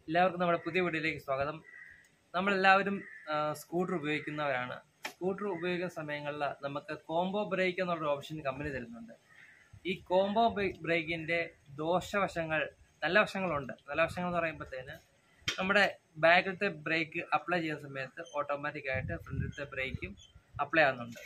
എല്ലാവർക്കും നമ്മുടെ പുതിയ വീഡിയോയിലേക്ക് സ്വാഗതം നമ്മളെല്ലാവരും സ്കൂട്ടർ ഉപയോഗിക്കുന്നവരാണ് സ്കൂട്ടർ ഉപയോഗിക്കുന്ന സമയങ്ങളിൽ നമുക്ക് കോംബോ ബ്രേക്ക് എന്നുള്ള ഓപ്ഷൻ കമ്പനി തരുന്നുണ്ട് ഈ കോംബോ ബ്രേക്കിൻ്റെ ദോഷവശങ്ങൾ നല്ല വശങ്ങളുണ്ട് നല്ല വശങ്ങൾ എന്ന് പറയുമ്പോഴത്തേന് നമ്മുടെ ബാക്കിലത്തെ ബ്രേക്ക് അപ്ലൈ ചെയ്യുന്ന സമയത്ത് ഓട്ടോമാറ്റിക്കായിട്ട് ഫ്രണ്ടിലത്തെ ബ്രേക്കും അപ്ലൈ ആകുന്നുണ്ട്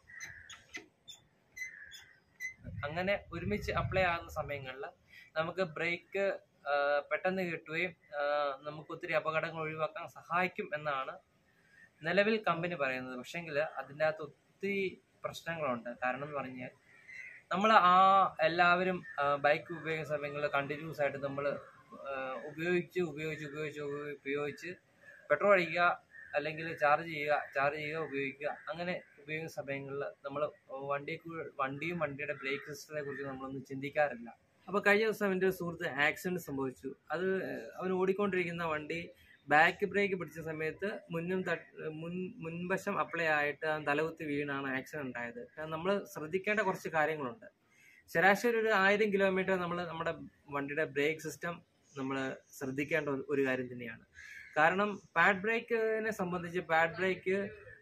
അങ്ങനെ ഒരുമിച്ച് അപ്ലൈ ആകുന്ന സമയങ്ങളിൽ നമുക്ക് ബ്രേക്ക് പെട്ടെന്ന് കിട്ടുകയും ആ, നമുക്ക് ഒത്തിരി അപകടങ്ങൾ ഒഴിവാക്കാൻ സഹായിക്കും എന്നാണ് നിലവിൽ കമ്പനി പറയുന്നത് പക്ഷേങ്കിൽ അതിൻ്റെ അകത്ത് ഒത്തിരി പ്രശ്നങ്ങളുണ്ട് കാരണം എന്ന് പറഞ്ഞാൽ നമ്മൾ ആ എല്ലാവരും ബൈക്ക് ഉപയോഗിക്കുന്ന സമയങ്ങളിൽ കണ്ടിന്യൂസ് ആയിട്ട് നമ്മൾ ഉപയോഗിച്ച് ഉപയോഗിച്ച് ഉപയോഗിച്ച് ഉപയോഗി- ഉപയോഗിച്ച് പെട്രോൾ അടിക്കുക അല്ലെങ്കിൽ ചാർജ് ചെയ്യുക ചാർജ് ചെയ്യുക ഉപയോഗിക്കുക അങ്ങനെ ഉപയോഗിക്കുന്ന സമയങ്ങളിൽ നമ്മൾ വണ്ടിയെ കു- വണ്ടിയും വണ്ടിയുടെ ബ്രേക്ക് സിസ്റ്റത്തെ കുറിച്ച് നമ്മളൊന്നും ചിന്തിക്കാറില്ല അപ്പോൾ കഴിഞ്ഞ ദിവസം എൻ്റെ ഒരു സുഹൃത്ത് ആക്സിഡന്റ് സംഭവിച്ചു അത് അവൻ ഓടിക്കൊണ്ടിരിക്കുന്ന വണ്ടി ബാക്ക് ബ്രേക്ക് പിടിച്ച സമയത്ത് മുന്നും തട്ട് മുൻ മുൻവശം അപ്ലൈ ആയിട്ട് അവൻ തലകുത്തി വീണാണ് ആക്സിഡന്റ് ഉണ്ടായത് നമ്മൾ ശ്രദ്ധിക്കേണ്ട കുറച്ച് കാര്യങ്ങളുണ്ട് ശരാശരി ഒരു ആയിരം കിലോമീറ്റർ നമ്മൾ നമ്മുടെ വണ്ടിയുടെ ബ്രേക്ക് സിസ്റ്റം നമ്മൾ ശ്രദ്ധിക്കേണ്ട ഒരു- ഒരു കാര്യം തന്നെയാണ് കാരണം പാഡ് ബ്രേക്കിനെ സംബന്ധിച്ച് പാഡ് ബ്രേക്ക്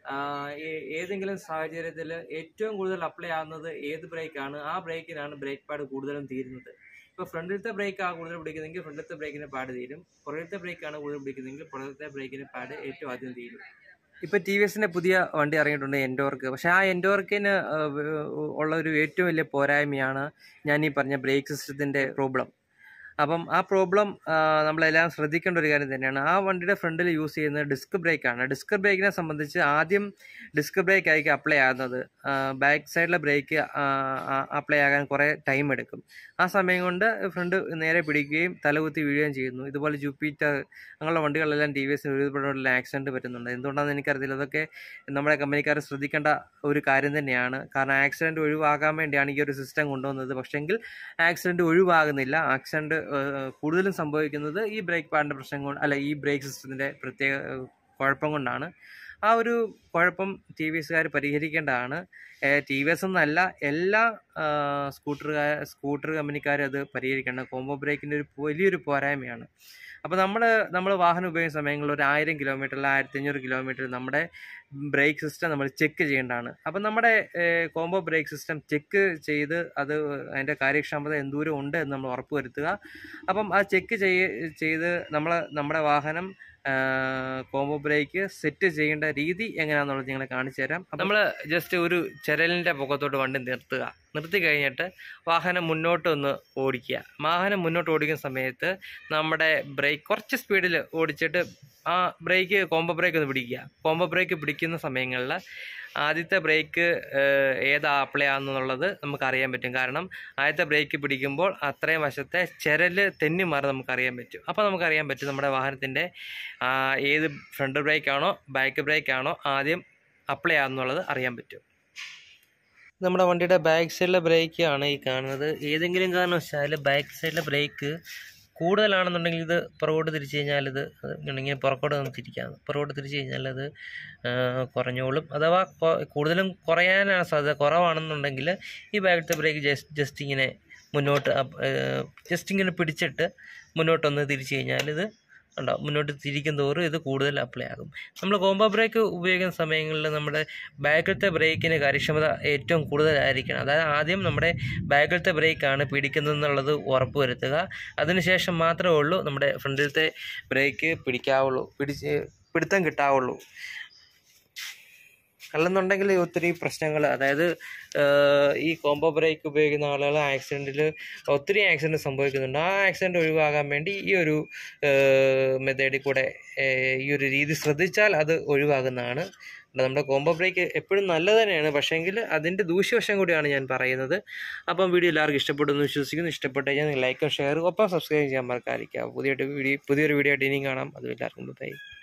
ഏതെങ്കിലും സാഹചര്യത്തിൽ ഏറ്റവും കൂടുതൽ അപ്ലൈ ആകുന്നത് ഏത് ബ്രേക്കാണ് ആ ബ്രേക്കിനാണ് ബ്രേക്ക് പാഡ് കൂടുതലും തീരുന്നത് ഇപ്പോൾ ഫ്രണ്ടിലത്തെ ബ്രേക്ക് ആ കൂടുതൽ പിടിക്കുന്നെങ്കിൽ ഫ്രണ്ടിലത്തെ ബ്രേക്കിന് പാഡ് തീരും പുറകിലത്തെ ബ്രേക്കാണ് കൂടുതൽ പിടിക്കുന്നെങ്കിൽ പുറകിലത്തെ ബ്രേക്കിന് പാഡ് ഏറ്റവും ആദ്യം തീരും ഇപ്പൊ ടി വി എസിന്റെ പുതിയ വണ്ടി ഇറങ്ങിയിട്ടുണ്ട് എൻഡോർക്ക് പക്ഷെ ആ എൻഡോർക്കിന് ഉള്ള ഒരു ഏറ്റവും വലിയ പോരായ്മയാണ് ഞാൻ ഈ പറഞ്ഞ ബ്രേക്ക് സിസ്റ്റത്തിന്റെ പ്രോബ്ലം അപ്പം ആ പ്രോബ്ലം നമ്മളെല്ലാം ശ്രദ്ധിക്കേണ്ട ഒരു കാര്യം തന്നെയാണ് ആ വണ്ടിയുടെ ഫ്രണ്ടിൽ യൂസ് ചെയ്യുന്നത് ഡിസ്ക് ബ്രേക്കാണ് ഡിസ്ക് ബ്രേക്കിനെ സംബന്ധിച്ച് ആദ്യം ഡിസ്ക് ബ്രേക്ക് ആയിരിക്കും അപ്ലൈ ആകുന്നത് ബാക്ക് സൈഡിലെ ബ്രേക്ക് അപ്ലൈ ആകാൻ കുറേ ടൈം എടുക്കും ആ സമയം കൊണ്ട് ഫ്രണ്ട് നേരെ പിടിക്കുകയും തലകുത്തി വീഴുകയും ചെയ്യുന്നു ഇതുപോലെ ജൂപ്പിറ്റർ അങ്ങനെയുള്ള വണ്ടികളെല്ലാം ടി വി എസിന് ഒരുപാടുള്ള ആക്സിഡന്റ് പറ്റുന്നുണ്ട് എന്തുകൊണ്ടാണെന്ന് എനിക്കറിയില്ല അതൊക്കെ നമ്മുടെ കമ്പനിക്കാർ ശ്രദ്ധിക്കേണ്ട ഒരു കാര്യം തന്നെയാണ് കാരണം ആക്സിഡന്റ് ഒഴിവാകാൻ വേണ്ടിയാണ് ഈ ഒരു സിസ്റ്റം കൊണ്ടുവന്നത് പക്ഷെങ്കിൽ ആക്സിഡന്റ് ഒഴിവാകുന്നില്ല ആക്സിഡന്റ് കൂടുതലും സംഭവിക്കുന്നത് ഈ ബ്രേക്ക് പാഡിന്റെ പ്രശ്നം കൊണ്ട് അല്ല ഈ ബ്രേക്ക് സിസ്റ്റത്തിന്റെ പ്രത്യേക ഏഹ്, കുഴപ്പം കൊണ്ടാണ് ആ ഒരു കുഴപ്പം ടി വി എസുകാർ പരിഹരിക്കേണ്ടതാണ് ടി വി എസ് എന്നല്ല എല്ലാ സ്കൂട്ടറുകാർ സ്കൂട്ടർ കമ്പനിക്കാരും അത് പരിഹരിക്കേണ്ട കോംബോ ബ്രേക്കിൻ്റെ ഒരു വലിയൊരു പോരായ്മയാണ് അപ്പോൾ നമ്മൾ നമ്മൾ വാഹനം ഉപയോഗിക്കുന്ന സമയങ്ങളിൽ ഒരു ആയിരം കിലോമീറ്റർ അല്ല ആയിരത്തി അഞ്ഞൂറ് കിലോമീറ്റർ നമ്മുടെ ബ്രേക്ക് സിസ്റ്റം നമ്മൾ ചെക്ക് ചെയ്യേണ്ടതാണ് അപ്പം നമ്മുടെ കോംബോ ബ്രേക്ക് സിസ്റ്റം ചെക്ക് ചെയ്ത് അത് അതിൻ്റെ കാര്യക്ഷമത എന്തോരം ഉണ്ട് എന്ന് നമ്മൾ ഉറപ്പ് വരുത്തുക അപ്പം ആ ചെക്ക് ചെയ്ത് ചെയ്ത് നമ്മൾ നമ്മുടെ വാഹനം കോംബോ ബ്രേക്ക് സെറ്റ് ചെയ്യേണ്ട രീതി എങ്ങനെയാണെന്നുള്ളത് നിങ്ങളെ കാണിച്ചു തരാം നമ്മൾ ജസ്റ്റ് ഒരു ചരലിൻ്റെ പൊക്കത്തോട്ട് വണ്ടി നിർത്തുക നിർത്തി കഴിഞ്ഞിട്ട് വാഹനം മുന്നോട്ട് ഒന്ന് ഓടിക്കുക വാഹനം മുന്നോട്ട് ഓടിക്കുന്ന സമയത്ത് നമ്മുടെ ബ്രേക്ക് കുറച്ച് സ്പീഡിൽ ഓടിച്ചിട്ട് ആ ബ്രേക്ക് കോംബോ ബ്രേക്ക് ഒന്ന് പിടിക്കുക കോംബോ ബ്രേക്ക് പിടിക്കുന്ന സമയങ്ങളിൽ ആദ്യത്തെ ബ്രേക്ക് ഏതാ അപ്ലൈ ആകുന്നുള്ളത് നമുക്ക് അറിയാൻ പറ്റും കാരണം ആദ്യത്തെ ബ്രേക്ക് പിടിക്കുമ്പോൾ അത്രയും വശത്തെ ചരല് തെന്നി മാറി നമുക്ക് അറിയാൻ പറ്റും അപ്പോൾ നമുക്കറിയാൻ പറ്റും നമ്മുടെ വാഹനത്തിൻ്റെ ഏത് ഫ്രണ്ട് ബ്രേക്ക് ആണോ ബാക്ക് ബ്രേക്ക് ആണോ ആദ്യം അപ്ലൈ ആകുന്നുള്ളത് അറിയാൻ പറ്റും നമ്മുടെ വണ്ടിയുടെ ബാക്ക് സൈഡിലെ ബ്രേക്ക് ആണ് ഈ കാണുന്നത് ഏതെങ്കിലും കാരണവശാൽ ബാക്ക് സൈഡിലെ ബ്രേക്ക് കൂടുതലാണെന്നുണ്ടെങ്കിൽ ഇത് പുറകോട്ട് തിരിച്ചു കഴിഞ്ഞാൽ ഇത് ഇങ്ങനെ പുറകോട്ട് നമുക്ക് തിരിക്കാം പുറകോട്ട് തിരിച്ചു കഴിഞ്ഞാൽ അത് ആ, കുറഞ്ഞോളും അഥവാ കൊ- കൂടുതലും കുറയാനാണ് സാധ്യത കുറവാണെന്നുണ്ടെങ്കിൽ ഈ ബാക്കിലത്തെ ബ്രേക്ക് ജസ്റ്റ് ജസ്റ്റ് ഇങ്ങനെ മുന്നോട്ട് ജസ്റ്റ് ഇങ്ങനെ പിടിച്ചിട്ട് മുന്നോട്ടൊന്ന് തിരിച്ചു കഴിഞ്ഞാൽ ഇത് ഉണ്ടാവും മുന്നോട്ട് തിരിക്കും തോറും ഇത് കൂടുതൽ അപ്ലൈ ആകും നമ്മൾ കോംബോ ബ്രേക്ക് ഉപയോഗിക്കുന്ന സമയങ്ങളിൽ നമ്മുടെ ബാക്കിലത്തെ ബ്രേക്കിന് കാര്യക്ഷമത ഏറ്റവും കൂടുതലായിരിക്കണം അതായത് ആദ്യം നമ്മുടെ ബാക്കിലത്തെ ബ്രേക്കാണ് പിടിക്കുന്നതെന്നുള്ളത് ഉറപ്പ് വരുത്തുക അതിനുശേഷം മാത്രമേ ഉള്ളൂ നമ്മുടെ ഫ്രണ്ടിലത്തെ ബ്രേക്ക് പിടിക്കാവുള്ളൂ പിടിച്ച് പിടുത്തം കിട്ടാവുള്ളൂ അല്ലെന്നുണ്ടെങ്കിൽ ഒത്തിരി പ്രശ്നങ്ങൾ അതായത് ഏഹ്, ഈ കോംബോ ബ്രേക്ക് ഉപയോഗിക്കുന്ന ആളുകൾ ആക്സിഡൻറ്റിൽ ഒത്തിരി ആക്സിഡൻറ്റ് സംഭവിക്കുന്നുണ്ട് ആ ആക്സിഡൻറ്റ് ഒഴിവാകാൻ വേണ്ടി ഈ ഒരു മെത്തേഡിൽ കൂടെ ഏഹ്, ഈ ഒരു രീതി ശ്രദ്ധിച്ചാൽ അത് ഒഴിവാകുന്നതാണ് അല്ല, നമ്മുടെ കോംബോ ബ്രേക്ക് എപ്പോഴും നല്ലത് തന്നെയാണ് പക്ഷേങ്കിൽ അതിൻ്റെ ദൂഷ്യവശം കൂടിയാണ് ഞാൻ പറയുന്നത് അപ്പം വീഡിയോ എല്ലാവർക്കും ഇഷ്ടപ്പെടുന്നു വിശ്വസിക്കുന്നു ഇഷ്ടപ്പെട്ട് കഴിഞ്ഞാൽ നിങ്ങൾ ലൈക്കും ഷെയറും ഒപ്പം സബ്സ്ക്രൈബ് ചെയ്യാൻ മറക്കാതിരിക്കുക പുതിയ വീഡിയോ പുതിയൊരു വീഡിയോ ആയിട്ട് ഇനിയും കാണാം അത് എല്ലാവർക്കും ബൈ